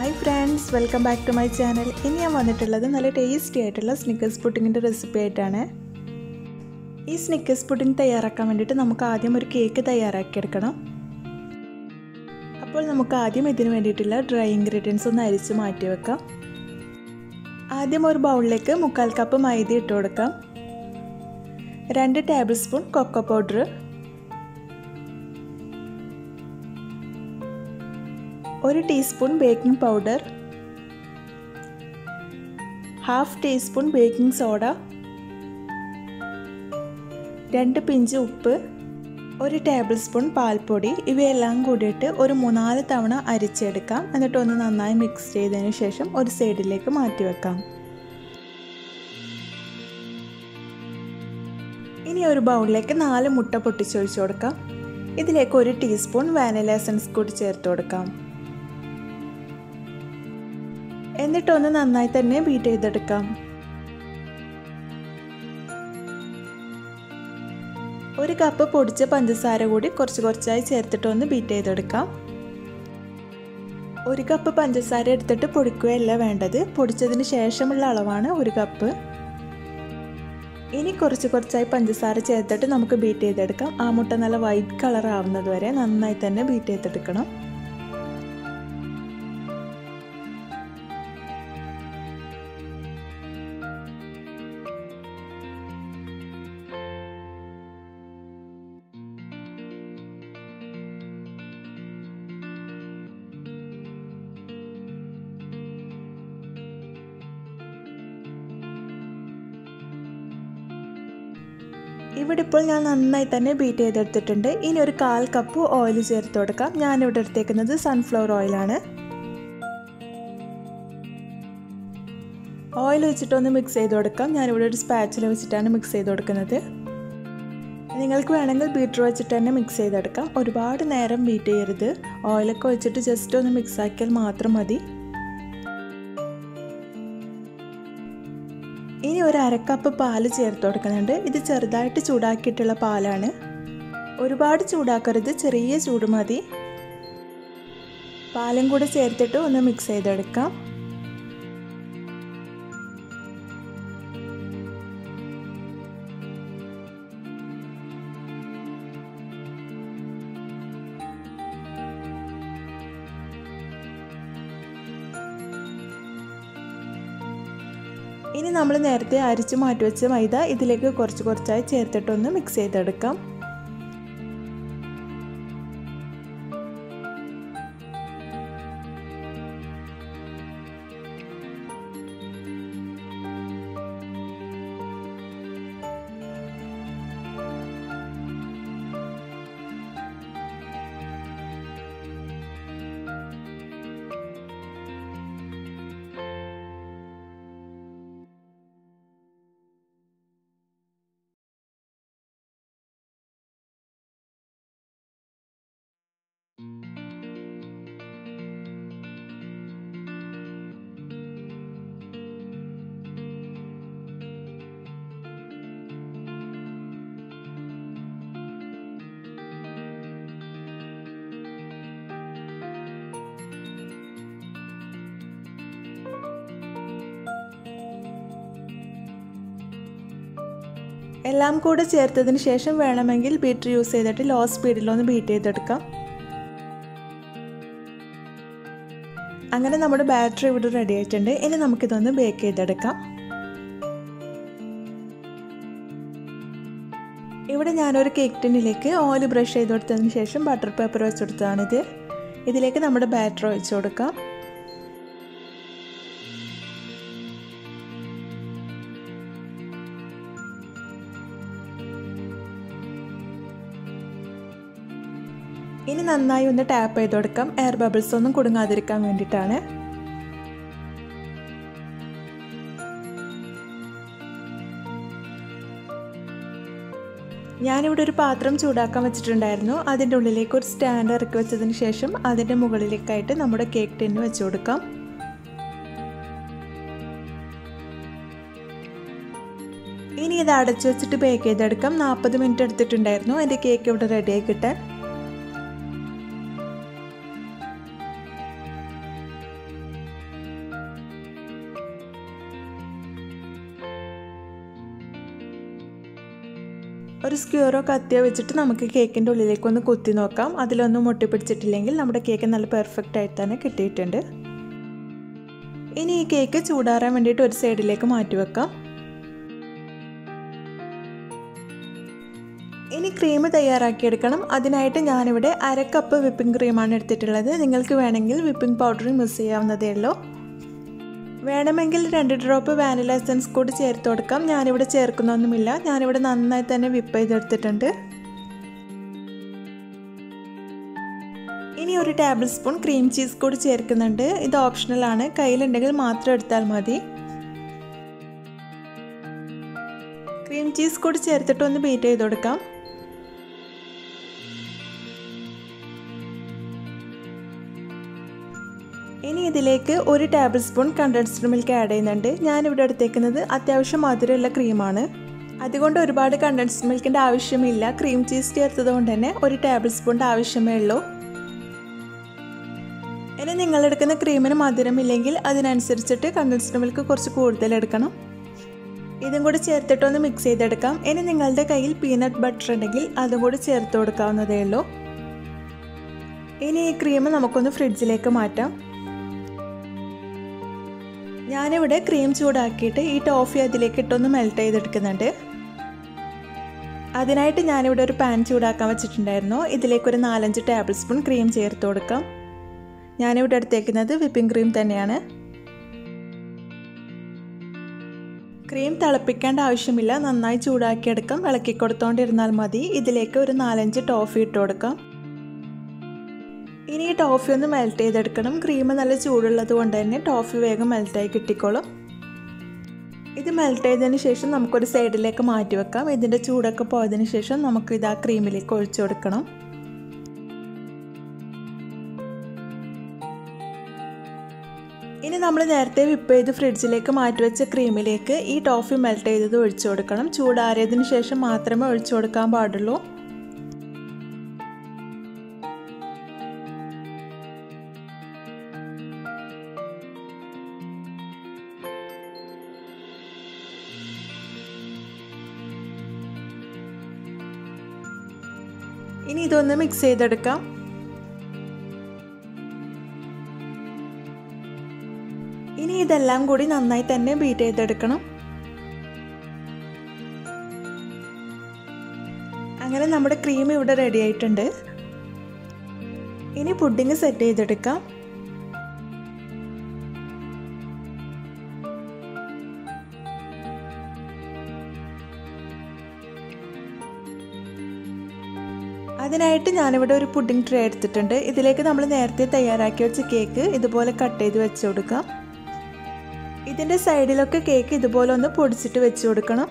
hi friends welcome back to my channel ഇനി ഞാൻ വന്നിട്ടുള്ളത് നല്ല ടേസ്റ്റി ആയിട്ടുള്ള സ്നിക്കേഴ്സ് പുഡിങ്ങിൻ്റെ റെസിപ്പി ആയിട്ടാണ് ഈ സ്നിക്കേഴ്സ് പുഡിംഗ് തയ്യാറാക്കാൻ വേണ്ടിയിട്ട് നമുക്ക് ആദ്യം ഒരു കേക്ക് തയ്യാറാക്കിയെടുക്കണം അപ്പോൾ നമുക്ക് ആദ്യം ഇതിന് വേണ്ടിയിട്ടുള്ള ഡ്രൈ ഇൻഗ്രീഡിയൻസ് ഒന്ന് അരിച്ച് മാറ്റി വെക്കാം ആദ്യം ഒരു ബൗളിലേക്ക് മുക്കാൽ കപ്പ് മൈദ ഇട്ട് കൊടുക്കാം രണ്ട് ടേബിൾ സ്പൂൺ കൊക്കോ പൗഡർ ഒരു teaspoon baking powder half teaspoon baking soda രണ്ട് പിഞ്ച് ഉപ്പ് ഒരു ടേബിൾ സ്പൂൺ പാൽപ്പൊടി ഇവയെല്ലാം കൂടിയിട്ട് ഒരു മൂന്നാല് തവണ അരിച്ചെടുക്കാം എന്നിട്ട് ഒന്ന് നന്നായി മിക്സ് ചെയ്തതിന് ശേഷം ഒരു സൈഡിലേക്ക് മാറ്റി വെക്കാം ഇനി ഒരു ബൗളിലേക്ക് നാല് മുട്ട പൊട്ടിച്ചൊഴിച്ചു കൊടുക്കാം ഇതിലേക്ക് ഒരു ടീസ്പൂൺ വാനില എസൻസ് കൂടി ചേർത്ത് കൊടുക്കാം എന്നിട്ടൊന്ന് നന്നായി തന്നെ ബീറ്റ് ചെയ്തെടുക്കാം ഒരു കപ്പ് പൊടിച്ച പഞ്ചസാര കൂടി കുറച്ച് കുറച്ചായി ചേർത്തിട്ട് ഒന്ന് ബീറ്റ് ചെയ്തെടുക്കാം ഒരു കപ്പ് പഞ്ചസാര എടുത്തിട്ട് പൊടിക്കുകയല്ല വേണ്ടത് പൊടിച്ചതിന് ശേഷമുള്ള അളവാണ് ഒരു കപ്പ് ഇനി കുറച്ച് കുറച്ചായി പഞ്ചസാര ചേർത്തിട്ട് നമുക്ക് ബീറ്റ് ചെയ്തെടുക്കാം ആ മുട്ട നല്ല വൈറ്റ് കളർ ആവുന്നത് വരെ നന്നായി തന്നെ ബീറ്റ് ചെയ്തെടുക്കണം ഇവിടെ ഇപ്പോൾ ഞാൻ നന്നായി തന്നെ ബീറ്റ് ചെയ്തെടുത്തിട്ടുണ്ട് ഇനി ഒരു കാൽ കപ്പ് ഓയിൽ ചേർത്ത് കൊടുക്കാം ഞാനിവിടെ എടുത്തേക്കുന്നത് സൺഫ്ലവർ ഓയിലാണ് ഓയിൽ വെച്ചിട്ടൊന്ന് മിക്സ് ചെയ്ത് കൊടുക്കാം ഞാനിവിടെ ഒരു സ്പാച്ചിൽ വെച്ചിട്ടാണ് മിക്സ് ചെയ്ത് കൊടുക്കുന്നത് നിങ്ങൾക്ക് വേണമെങ്കിൽ ബീറ്റർ വെച്ചിട്ട് തന്നെ മിക്സ് ചെയ്തെടുക്കാം ഒരുപാട് നേരം ബീറ്റ് ചെയ്യരുത് ഓയിലൊക്കെ വെച്ചിട്ട് ജസ്റ്റ് ഒന്ന് മിക്സ് ആക്കിയാൽ മാത്രം മതി ഇനി ഒരു അരക്കപ്പ് പാല് ചേർത്ത് കൊടുക്കുന്നുണ്ട് ഇത് ചെറുതായിട്ട് ചൂടാക്കിയിട്ടുള്ള പാലാണ് ഒരുപാട് ചൂടാക്കരുത് ചെറിയ ചൂട് മതി പാലും കൂടെ ചേർത്തിട്ട് ഒന്ന് മിക്സ് ചെയ്തെടുക്കാം ഇനി നമ്മൾ നേരത്തെ അരിച്ച് മാറ്റിവെച്ച മൈദ ഇതിലേക്ക് കുറച്ച് കുറച്ചായി ചേർത്തിട്ടൊന്ന് മിക്സ് ചെയ്തെടുക്കാം എല്ലാം കൂടെ ചേർത്തതിന് ശേഷം വേണമെങ്കിൽ ബീറ്റർ യൂസ് ചെയ്തിട്ട് ലോ സ്പീഡിലൊന്ന് ബീറ്റ് ചെയ്തെടുക്കാം അങ്ങനെ നമ്മുടെ ബാറ്ററി ഇവിടെ റെഡി ആയിട്ടുണ്ട് ഇനി നമുക്കിതൊന്ന് ബേക്ക് ചെയ്തെടുക്കാം ഇവിടെ ഞാനൊരു കേക്ക് ടിന്നിലേക്ക് ഓയിൽ ബ്രഷ് ചെയ്ത് കൊടുത്തതിന് ശേഷം ബട്ടർ പേപ്പർ വെച്ച് കൊടുത്തതാണിത് ഇതിലേക്ക് നമ്മുടെ ബാറ്റർ ഒഴിച്ചു കൊടുക്കാം ഇനി നന്നായി ഒന്ന് ടാപ്പ് ചെയ്ത് കൊടുക്കാം എയർ ബബിൾസ് ഒന്നും കുടുങ്ങാതിരിക്കാൻ വേണ്ടിയിട്ടാണ് ഞാനിവിടെ ഒരു പാത്രം ചൂടാക്കാൻ വെച്ചിട്ടുണ്ടായിരുന്നു അതിൻ്റെ ഉള്ളിലേക്ക് ഒരു സ്റ്റാൻഡ് ഇറക്കി വെച്ചതിന് ശേഷം അതിൻ്റെ മുകളിലേക്കായിട്ട് നമ്മുടെ കേക്ക് ടിന്ന് വെച്ച് കൊടുക്കാം ഇനി ഇത് അടച്ചു വെച്ചിട്ട് ബേക്ക് ചെയ്തെടുക്കാം നാൽപ്പത് മിനിറ്റ് എടുത്തിട്ടുണ്ടായിരുന്നു എൻ്റെ കേക്ക് ഇവിടെ റെഡിയായി കിട്ടാൻ ഒരു സ്ക്യൂറോ കത്തിയോ വെച്ചിട്ട് നമുക്ക് കേക്കിൻ്റെ ഉള്ളിലേക്ക് ഒന്ന് കുത്തി നോക്കാം അതിലൊന്നും മുട്ടിപ്പിടിച്ചിട്ടില്ലെങ്കിൽ നമ്മുടെ കേക്ക് നല്ല പെർഫെക്റ്റ് ആയിട്ട് തന്നെ കിട്ടിയിട്ടുണ്ട് ഇനി ഈ കേക്ക് ചൂടാറാൻ വേണ്ടിയിട്ട് ഒരു സൈഡിലേക്ക് മാറ്റി വെക്കാം ഇനി ക്രീം തയ്യാറാക്കിയെടുക്കണം അതിനായിട്ട് ഞാനിവിടെ അര കപ്പ് വിപ്പിംഗ് ക്രീമാണ് എടുത്തിട്ടുള്ളത് നിങ്ങൾക്ക് വേണമെങ്കിൽ വിപ്പിംഗ് പൗഡറും യൂസ് ചെയ്യാവുന്നതേ ഉള്ളൂ വേണമെങ്കിൽ രണ്ട് ഡ്രോപ്പ് വാനില എസൻസ് കൂടി ചേർത്ത് കൊടുക്കാം ഞാനിവിടെ ചേർക്കുന്നൊന്നുമില്ല ഞാനിവിടെ നന്നായി തന്നെ വിപ്പ് ചെയ്തെടുത്തിട്ടുണ്ട് ഇനി ഒരു ടേബിൾ സ്പൂൺ ക്രീം ചീസ് കൂടി ചേർക്കുന്നുണ്ട് ഇത് ഓപ്ഷണലാണ് കയ്യിലുണ്ടെങ്കിൽ മാത്രം എടുത്താൽ മതി ക്രീം ചീസ് കൂടി ചേർത്തിട്ട് ഒന്ന് ബീറ്റ് ചെയ്ത് കൊടുക്കാം ഇനി ഇതിലേക്ക് ഒരു tablespoon condensed milk add ചെയ്യുന്നുണ്ട് ഞാനിവിടെ എടുത്തേക്കുന്നത് അത്യാവശ്യം മധുരമുള്ള ക്രീമാണ് അതുകൊണ്ട് ഒരുപാട് കണ്ടൻസ്ഡ് മിൽക്കിൻ്റെ ആവശ്യമില്ല ക്രീം ചീസ് ചേർത്തത് കൊണ്ട് തന്നെ ഒരു ടേബിൾ സ്പൂണിൻ്റെ ആവശ്യമേ ഉള്ളൂ ഇനി നിങ്ങളെടുക്കുന്ന ക്രീമിന് മധുരമില്ലെങ്കിൽ അതിനനുസരിച്ചിട്ട് കണ്ടൻസ്ഡ് മിൽക്ക് കുറച്ച് കൂടുതൽ എടുക്കണം ഇതും കൂടി ചേർത്തിട്ടൊന്ന് മിക്സ് ചെയ്തെടുക്കാം ഇനി നിങ്ങളുടെ കയ്യിൽ പീനട്ട് ബട്ടർ ഉണ്ടെങ്കിൽ അതും കൂടി ചേർത്ത് കൊടുക്കാവുന്നതേ ഉള്ളൂ ഇനി ഈ ക്രീം നമുക്കൊന്ന് ഫ്രിഡ്ജിലേക്ക് മാറ്റാം ഞാനിവിടെ ക്രീം ചൂടാക്കിയിട്ട് ഈ ടോഫി അതിലേക്ക് ഇട്ടൊന്ന് മെൽറ്റ് ചെയ്തെടുക്കുന്നുണ്ട് അതിനായിട്ട് ഞാനിവിടെ ഒരു പാൻ ചൂടാക്കാൻ വെച്ചിട്ടുണ്ടായിരുന്നു ഇതിലേക്ക് ഒരു നാലഞ്ച് ടേബിൾ സ്പൂൺ ക്രീം ചേർത്ത് കൊടുക്കാം ഞാനിവിടെ എടുത്തേക്കുന്നത് വിപ്പിംഗ് ക്രീം തന്നെയാണ് ക്രീം തിളപ്പിക്കേണ്ട ആവശ്യമില്ല നന്നായി ചൂടാക്കിയെടുക്കാം ഇളക്കി കൊടുത്തോണ്ടിരുന്നാൽ മതി ഇതിലേക്ക് ഒരു നാലഞ്ച് ടോഫി ഇട്ട് കൊടുക്കാം ഇനി ഈ ടോഫി ഒന്ന് മെൽറ്റ് ചെയ്തെടുക്കണം ക്രീം നല്ല ചൂടുള്ളത് കൊണ്ട് തന്നെ ടോഫി വേഗം മെൽറ്റായി കിട്ടിക്കോളും ഇത് മെൽറ്റ് ചെയ്തതിന് ശേഷം നമുക്കൊരു സൈഡിലേക്ക് മാറ്റി വെക്കാം ഇതിൻ്റെ ചൂടൊക്കെ പോയതിന് ശേഷം നമുക്ക് ഇത് ആ ക്രീമിലേക്ക് ഒഴിച്ചു കൊടുക്കണം ഇനി നമ്മൾ നേരത്തെ വിപ്പ് ചെയ്ത് ഫ്രിഡ്ജിലേക്ക് മാറ്റിവെച്ച ക്രീമിലേക്ക് ഈ ടോഫി മെൽറ്റ് ചെയ്തത് ഒഴിച്ചു കൊടുക്കണം ചൂടാറിയതിന് ശേഷം മാത്രമേ ഒഴിച്ചു കൊടുക്കാൻ പാടുള്ളൂ ഇനി ഇതൊന്ന് മിക്സ് ചെയ്തെടുക്കാം ഇനി ഇതെല്ലാം കൂടി നന്നായി തന്നെ ബീറ്റ് ചെയ്തെടുക്കണം അങ്ങനെ നമ്മുടെ ക്രീം ഇവിടെ റെഡി ആയിട്ടുണ്ട് ഇനി പുഡിങ് സെറ്റ് ചെയ്തെടുക്കാം അതിനായിട്ട് ഞാനിവിടെ ഒരു പുഡിംഗ് ട്രേ എടുത്തിട്ടുണ്ട് ഇതിലേക്ക് നമ്മൾ നേരത്തെ തയ്യാറാക്കി വെച്ച കേക്ക് ഇതുപോലെ കട്ട് ചെയ്ത് വെച്ച് കൊടുക്കാം ഇതിൻ്റെ സൈഡിലൊക്കെ കേക്ക് ഇതുപോലെ ഒന്ന് പൊടിച്ചിട്ട് വെച്ച് കൊടുക്കണം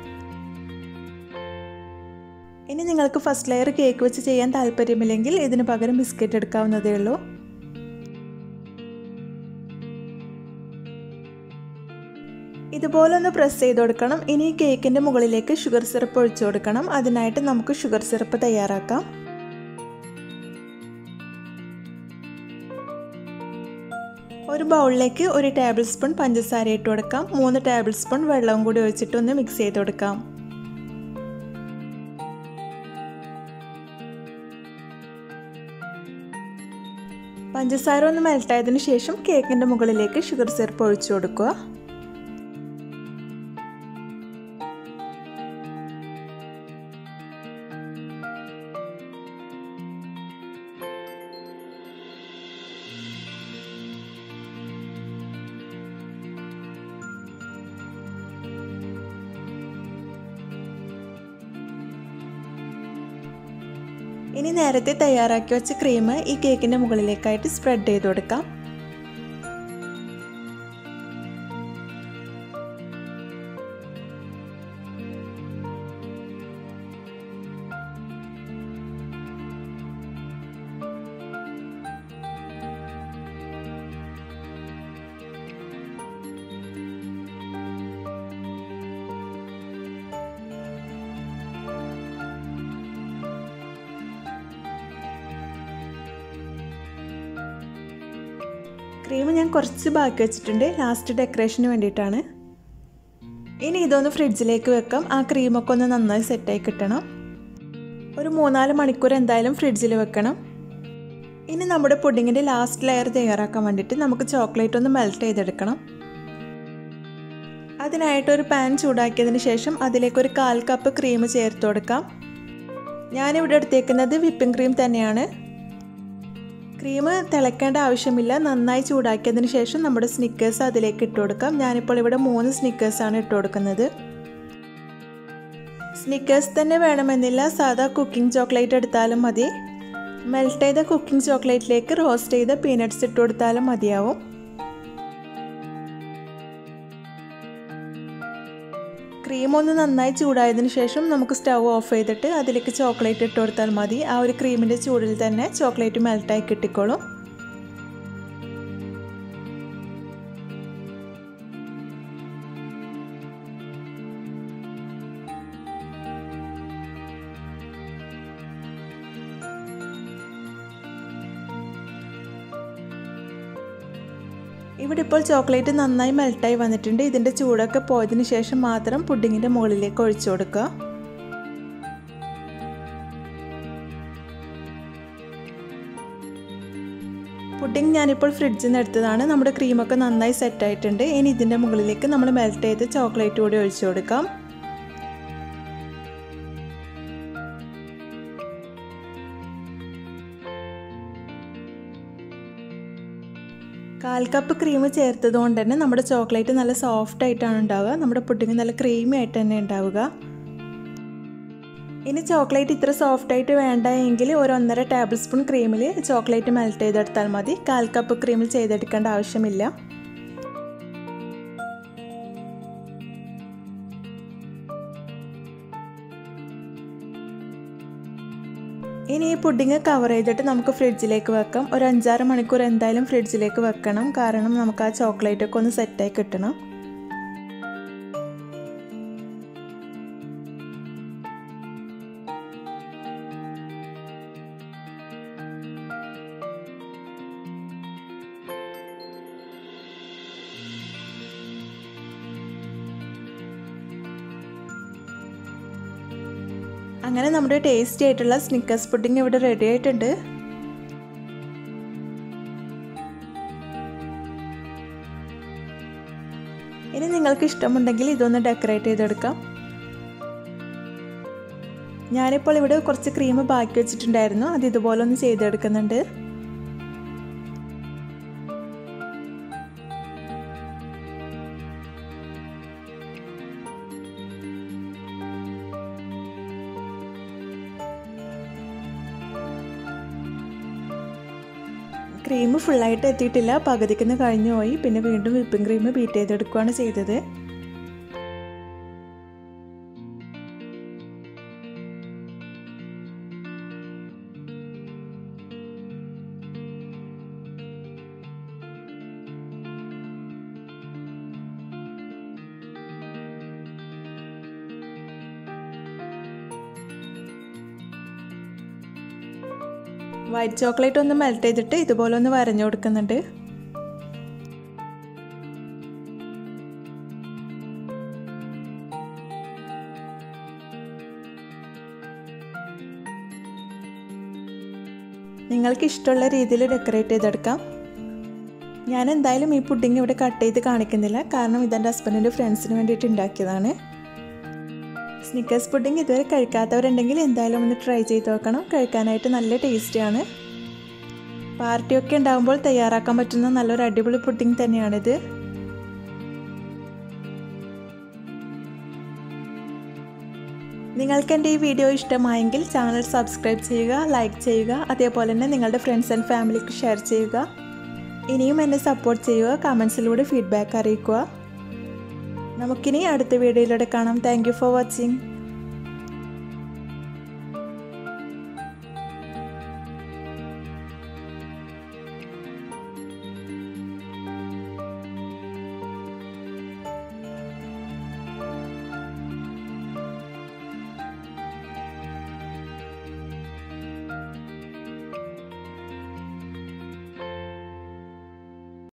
ഇനി നിങ്ങൾക്ക് ഫസ്റ്റ് ലെയർ കേക്ക് വെച്ച് ചെയ്യാൻ താല്പര്യമില്ലെങ്കിൽ ഇതിന് പകരം ബിസ്ക്കറ്റ് എടുക്കാവുന്നതേ ഉള്ളൂ ഇതുപോലെ ഒന്ന് പ്രസ് ചെയ്ത് കൊടുക്കണം ഇനി കേക്കിൻ്റെ മുകളിലേക്ക് ഷുഗർ സിറപ്പ് ഒഴിച്ചു കൊടുക്കണം അതിനായിട്ട് നമുക്ക് ഷുഗർ സിറപ്പ് തയ്യാറാക്കാം ഒരു ബൗളിലേക്ക് ഒരു ടേബിൾ സ്പൂൺ പഞ്ചസാര ഇട്ട് കൊടുക്കാം മൂന്ന് ടേബിൾ സ്പൂൺ വെള്ളവും കൂടി ഒഴിച്ചിട്ട് ഒന്ന് മിക്സ് ചെയ്ത് കൊടുക്കാം പഞ്ചസാര ഒന്ന് മെൽറ്റായതിനു ശേഷം കേക്കിൻ്റെ മുകളിലേക്ക് ഷുഗർ സിറപ്പ് ഒഴിച്ചു കൊടുക്കുക ഇനി നേരത്തെ തയ്യാറാക്കി വെച്ച ക്രീം ഈ കേക്കിൻ്റെ മുകളിലേക്കായിട്ട് സ്പ്രെഡ് ചെയ്ത് കൊടുക്കാം ക്രീം ഞാൻ കുറച്ച് ബാക്കി വെച്ചിട്ടുണ്ട് ലാസ്റ്റ് ഡെക്കറേഷന് വേണ്ടിയിട്ടാണ് ഇനി ഇതൊന്ന് ഫ്രിഡ്ജിലേക്ക് വെക്കാം ആ ക്രീമൊക്കെ ഒന്ന് നന്നായി സെറ്റായി കിട്ടണം ഒരു മൂന്നാല് മണിക്കൂർ എന്തായാലും ഫ്രിഡ്ജിൽ വെക്കണം ഇനി നമ്മുടെ പുഡിങ്ങിൻ്റെ ലാസ്റ്റ് ലെയർ തയ്യാറാക്കാൻ വേണ്ടിയിട്ട് നമുക്ക് ചോക്ലേറ്റ് ഒന്ന് മെൽറ്റ് ചെയ്തെടുക്കണം അതിനായിട്ട് ഒരു പാൻ ചൂടാക്കിയതിന് ശേഷം അതിലേക്ക് ഒരു കാൽ കപ്പ് ക്രീം ചേർത്ത് കൊടുക്കാം ഞാനിവിടെ എടുത്തേക്കുന്നത് വിപ്പിംഗ് ക്രീം തന്നെയാണ് ക്രീം തിളയ്ക്കേണ്ട ആവശ്യമില്ല നന്നായി ചൂടാക്കിയതിന് ശേഷം നമ്മുടെ സ്നിക്കേഴ്സ് അതിലേക്ക് ഇട്ട് കൊടുക്കാം ഞാനിപ്പോൾ ഇവിടെ മൂന്ന് സ്നിക്കേഴ്സാണ് ഇട്ട് കൊടുക്കുന്നത് സ്നിക്കേഴ്സ് തന്നെ വേണമെന്നില്ല സാധാ കുക്കിംഗ് ചോക്ലേറ്റ് എടുത്താലും മതി മെൽറ്റ് ചെയ്ത കുക്കിംഗ് ചോക്ലേറ്റിലേക്ക് റോസ്റ്റ് ചെയ്ത പീനട്ട്സ് ഇട്ട് കൊടുത്താലും മതിയാവും ക്രീം ഒന്ന് നന്നായി ചൂടായതിനു ശേഷം നമുക്ക് സ്റ്റൗ ഓഫ് ചെയ്തിട്ട് അതിലേക്ക് ചോക്ലേറ്റ് ഇട്ട് കൊടുത്താൽ മതി ആ ഒരു ക്രീമിൻ്റെ ചൂടിൽ തന്നെ ചോക്ലേറ്റ് മെൽറ്റായി കിട്ടിക്കോളും ഇവിടെ ഇപ്പോൾ ചോക്ലേറ്റ് നന്നായി മെൽട്ടായി വന്നിട്ടുണ്ട് ഇതിൻ്റെ ചൂടൊക്കെ പോയതിന് ശേഷം മാത്രം പുഡിങ്ങിൻ്റെ മുകളിലേക്ക് ഒഴിച്ചു കൊടുക്കുക പുഡിംഗ് ഞാനിപ്പോൾ ഫ്രിഡ്ജിൽ നിന്ന് എടുത്തതാണ് നമ്മുടെ ക്രീമൊക്കെ നന്നായി സെറ്റ് ആയിട്ടുണ്ട് ഇനി ഇതിൻ്റെ മുകളിലേക്ക് നമ്മൾ മെൽറ്റ് ചെയ്ത് ചോക്ലേറ്റ് കൂടി ഒഴിച്ചു കൊടുക്കാം കാൽ കപ്പ് ക്രീം ചേർത്തത് കൊണ്ട് തന്നെ നമ്മുടെ ചോക്ലേറ്റ് നല്ല സോഫ്റ്റ് ആയിട്ടാണ് ഉണ്ടാവുക നമ്മുടെ പുഡിങ് നല്ല ക്രീമി ആയിട്ട് തന്നെ ഉണ്ടാവുക ഇനി ചോക്ലേറ്റ് ഇത്ര സോഫ്റ്റ് ആയിട്ട് വേണ്ട എങ്കിൽ ഒരു ഒന്നര ടേബിൾ സ്പൂൺ ക്രീമിൽ ചോക്ലേറ്റ് മെൽറ്റ് ചെയ്തെടുത്താൽ മതി കാൽ കപ്പ് ക്രീമിൽ ചെയ്തെടുക്കേണ്ട ആവശ്യമില്ല ഇനി ഈ പുഡിങ് കവർ ചെയ്തിട്ട് നമുക്ക് ഫ്രിഡ്ജിലേക്ക് വെക്കാം ഒരു അഞ്ചാറ് മണിക്കൂർ എന്തായാലും ഫ്രിഡ്ജിലേക്ക് വെക്കണം കാരണം നമുക്ക് ആ ചോക്ലേറ്റ് ഒക്കെ ഒന്ന് സെറ്റായി കിട്ടണം അങ്ങനെ നമ്മുടെ ടേസ്റ്റി ആയിട്ടുള്ള സ്നിക്കേഴ്സ് പുഡിംഗ് ഇവിടെ റെഡി ആയിട്ടുണ്ട് ഇനി നിങ്ങൾക്ക് ഇഷ്ടമുണ്ടെങ്കിൽ ഇതൊന്ന് ഡെക്കറേറ്റ് ചെയ്തെടുക്കാം ഞാനിപ്പോൾ ഇവിടെ കുറച്ച് ക്രീം ബാക്കി വെച്ചിട്ടുണ്ടായിരുന്നു അത് ഇതുപോലെ ഒന്ന് ചെയ്തെടുക്കുന്നുണ്ട് ക്രീം ഫുള്ളായിട്ട് എത്തിയിട്ടില്ല പകുതിക്കുന്ന് കഴിഞ്ഞു പോയി പിന്നെ വീണ്ടും വിപ്പിംഗ് ക്രീം ബീറ്റ് ചെയ്തെടുക്കുകയാണ് ചെയ്തത് വൈറ്റ് ചോക്ലേറ്റ് ഒന്ന് മെൽറ്റ് ചെയ്തിട്ട് ഇതുപോലെ ഒന്ന് വരഞ്ഞു കൊടുക്കുന്നുണ്ട് നിങ്ങൾക്ക് ഇഷ്ടമുള്ള രീതിയിൽ ഡെക്കറേറ്റ് ചെയ്തെടുക്കാം ഞാൻ എന്തായാലും ഈ പുഡിങ് ഇവിടെ കട്ട് ചെയ്ത് കാണിക്കുന്നില്ല കാരണം ഇതെൻ്റെ ഹസ്ബൻഡിൻ്റെ ഫ്രണ്ട്സിന് വേണ്ടിയിട്ട് ഉണ്ടാക്കിയതാണ് സ്നിക്കേഴ്സ് പുഡിംഗ് ഇതുവരെ കഴിക്കാത്തവരുണ്ടെങ്കിൽ എന്തായാലും ഒന്ന് ട്രൈ ചെയ്ത് നോക്കണം കഴിക്കാനായിട്ട് നല്ല ടേസ്റ്റിയാണ് പാർട്ടിയൊക്കെ ഉണ്ടാകുമ്പോൾ തയ്യാറാക്കാൻ പറ്റുന്ന നല്ലൊരു അടിപൊളി പുഡിംഗ് തന്നെയാണിത് നിങ്ങൾക്ക് എൻ്റെ ഈ വീഡിയോ ഇഷ്ടമായെങ്കിൽ ചാനൽ സബ്സ്ക്രൈബ് ചെയ്യുക ലൈക്ക് ചെയ്യുക അതേപോലെ തന്നെ നിങ്ങളുടെ ഫ്രണ്ട്സ് ആൻഡ് ഫാമിലിക്ക് ഷെയർ ചെയ്യുക ഇനിയും എന്നെ സപ്പോർട്ട് ചെയ്യുക കമൻസിലൂടെ ഫീഡ്ബാക്ക് അറിയിക്കുക നമുക്കിനി അടുത്ത വീഡിയോയിലൂടെ കാണാം താങ്ക് ഫോർ വാച്ചിങ്